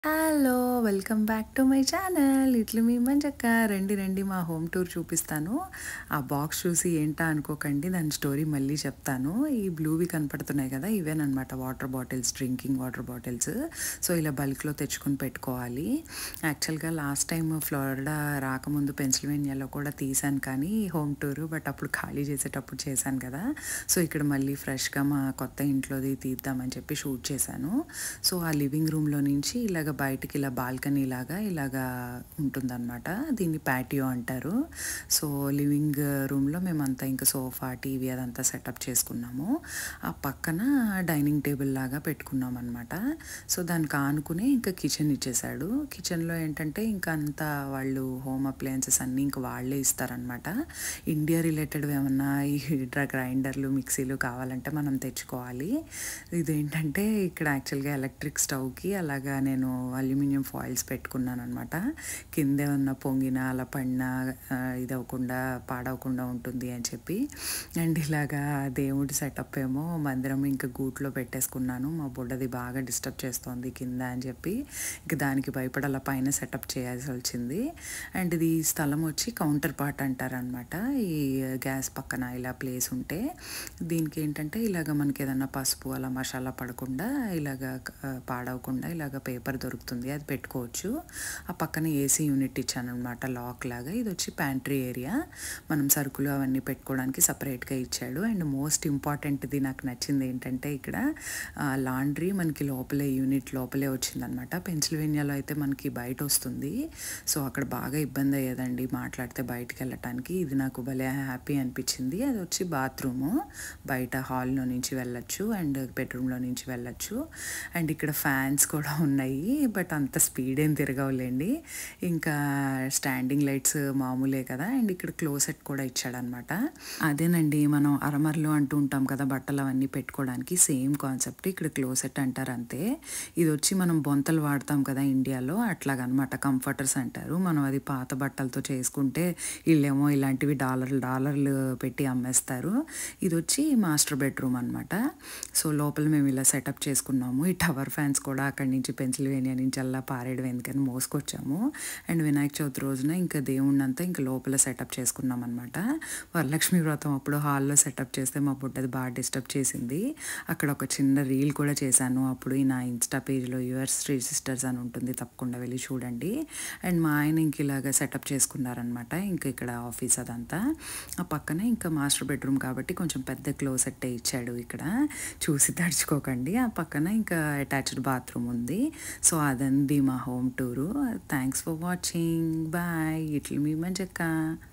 Hello! Welcome back to my channel. ఇట్లు మీ మంజక్క. రండి రండి మా హోమ్ టూర్ చూపిస్తాను. ఆ బాక్స్ చూసి ఏంటా అనుకోకండి. దాని స్టోరీ మళ్ళీ చెప్తాను. ఈ బ్లూవి కనపడుతున్నాయి కదా! ఇవేననమాట water bottles, drinking water bottles. So, ఇలా బల్క్‌లో తెచ్చుకొని పెట్టుకోవాలి. యాక్చువల్‌గా లాస్ట్ టైమ్ ఫ్లోరిడా రాకముందు పెన్సిల్వేనియాలో కూడా తీశాను కానీ హోమ్ టూర్. బట్ అప్పుడు ఖాళీ చేసేటప్పుడు చేశాను కదా! సో, ఇక్కడ మళ్ళీ ఫ్రెష్‌గా మా కొత్త ఇంట్లోది తీద్దామని చెప్పి షూట్ చేశాను. సో, ఆ లివింగ్ రూమ్‌లో నుంచి ఇలాగ బయటికి ఇలా బాల్కనీ లాగా ఇలాగా ఉంటుందనమాట. దీన్ని ప్యాటియో అంటారు. సో, లివింగ్ రూమ్‌లో మేమంతా ఇంకా సోఫా, టీవీ అదంతా సెటప్ చేసుకున్నాము. ఆ పక్కన డైనింగ్ టేబుల్ లాగా పెట్టుకున్నామనమాట. సో, దానికి ఆనుకునే ఇంకా కిచెన్ ఇచ్చేసాడు. కిచెన్‌లో ఏంటంటే ఇంకా అంతా వాళ్ళు హోమ్ అప్లయెన్సెస్ అన్నీ ఇంక వాళ్ళే ఇస్తారనమాట. ఇండియా రిలేటెడ్‌వి ఏమన్నా ఈ డ్ర గ్రైండర్లు, మిక్సీలు కావాలంటే మనం తెచ్చుకోవాలి. ఇదేంటంటే ఇక్కడ యాక్చువల్‌గా ఎలక్ట్రిక్ స్టవ్‌కి అలాగా నేను అల్యూమినియం ఫాయిల్స్ పెట్టుకున్నాననమాట. కిందేమన్నా పొంగినా, అలా పడినా ఆహ్, ఇదవ్వకుండా పాడవకుండా ఉంటుంది అని చెప్పి. అండ్ ఇలాగా దేవుడి సెటప్ ఏమో మందిరం ఇంకా గూట్లో పెట్టేసుకున్నాను. మా బుడ్డది బాగా డిస్టర్బ్ చేస్తోంది కింద అని చెప్పి, ఇంక దానికి భయపడి అలా పైన సెటప్ చేయాల్సొచ్చింది. అండ్ ఇది స్థలం వచ్చి కౌంటర్ పార్ట్ అంటారనమాట. ఈ గ్యాస్ పక్కన ఇలా ప్లేస్ ఉంటే, దీనికి ఏంటంటే ఇలాగ మనకేదన్నా పసుపు అలా మసాలా పడకుండా ఇలాగ క పాడవకుండా ఇలాగ పేపర్ దొరుకుతుంది. అది పెట్టుకోవచ్చు. ఆ పక్కన ఏసీ యూనిట్ ఇచ్చాననమాట లాక్ లాగా. ఇదొచ్చి ప్యాంట్రీ ఏరియా. మనం సరుకులు అవన్నీ పెట్టుకోవడానికి సెపరేట్‌గా ఇచ్చాడు. అండ్ మోస్ట్ ఇంపార్టెంట్‌ది నాకు నచ్చింది ఏంటంటే ఇక్కడ ఆహ్, లాండ్రీ మనకి లోపలే యూనిట్ లోపలే వచ్చిందనమాట. పెన్సిల్వేనియాలో అయితే మనకి బయటొస్తుంది. సో, అక్కడ బాగా ఇబ్బంది అయ్యేదండి మాట్లాడితే బయటికెళ్ళటానికి. ఇది నాకు భలే హ్యాపీ అనిపించింది. అదొచ్చి బాత్రూము. బయట హాల్‌లో నుంచి వెళ్ళొచ్చు. అండ్ బెడ్‌రూమ్‌లో నుంచి వెళ్ళొచ్చు. అండ్ ఇక్కడ ఫ్యాన్స్ కూడా ఉన్నాయి. బట్ అంత స్పీడ్ ఏం తిరగవులెండి. ఇంకా స్టాండింగ్ లైట్స్ మామూలే కదా! అండ్ ఇక్కడ క్లోసెట్ కూడా ఇచ్చాడనమాట. అదేనండి మనం అరమరలు అంటూ ఉంటాం కదా! బట్టలు అవన్నీ పెట్టుకోవడానికి సేమ్ కాన్సెప్ట్. ఇక్కడ క్లోసెట్ అంటారు అంతే. ఇదొచ్చి మనం బొంతలు వాడతాం కదా ఇండియాలో అట్లాగనమాట. కంఫర్టర్స్ అంటారు. మనం అది పాత బట్టలతో చేసుకుంటే ఈళ్ళేమో ఇలాంటివి డాలర్లు డాలర్లు పెట్టి అమ్మేస్తారు. ఇదొచ్చి మాస్టర్ బెడ్‌రూమ్ అనమాట. సో, లోపల మేము ఇలా సెటప్ చేసుకున్నాము. ఈ టవర్ ఫ్యాన్స్ కూడా అక్కడి నుంచి పెన్సిల్వేనియా నుంచి అలా పారేయడం ఎందుకని మోసుకొచ్చాము. అండ్ వినాయక చవితి రోజున ఇంకా దేవుడినంతా ఇంక లోపల సెటప్ చేసుకున్నామనమాట. వరలక్ష్మి వ్రతం అప్పుడు హాల్‌లో సెటప్ చేస్తే మా బుడ్డది బాగా డిస్టర్బ్ చేసింది. అక్కడ ఒక చిన్న రీల్ కూడా చేశాను. అప్పుడు నా ఇన్‌స్టా పేజ్‌లో యువర్స్ శ్రీ సిస్టర్స్ అని ఉంటుంది. తప్పకుండా వెళ్లి చూడండి. అండ్ మా ఆయన ఇంక ఇలాగ సెటప్ చేసుకున్నారనమాట. ఇంక ఇక్కడ ఆఫీస్ అదంతా. ఆ పక్కనే ఇంకా మాస్టర్ బెడ్‌రూమ్ కాబట్టి కొంచెం పెద్ద క్లోసెట్టే ఇచ్చాడు ఇక్కడ. చూసి తడుచుకోకండి. ఆ పక్కన ఇంకా అటాచ్డ్ బాత్రూమ్ ఉంది. సో, అదండి మా home tour. Thanks for watching. Bye. ఇట్లు మీ మంజక్క.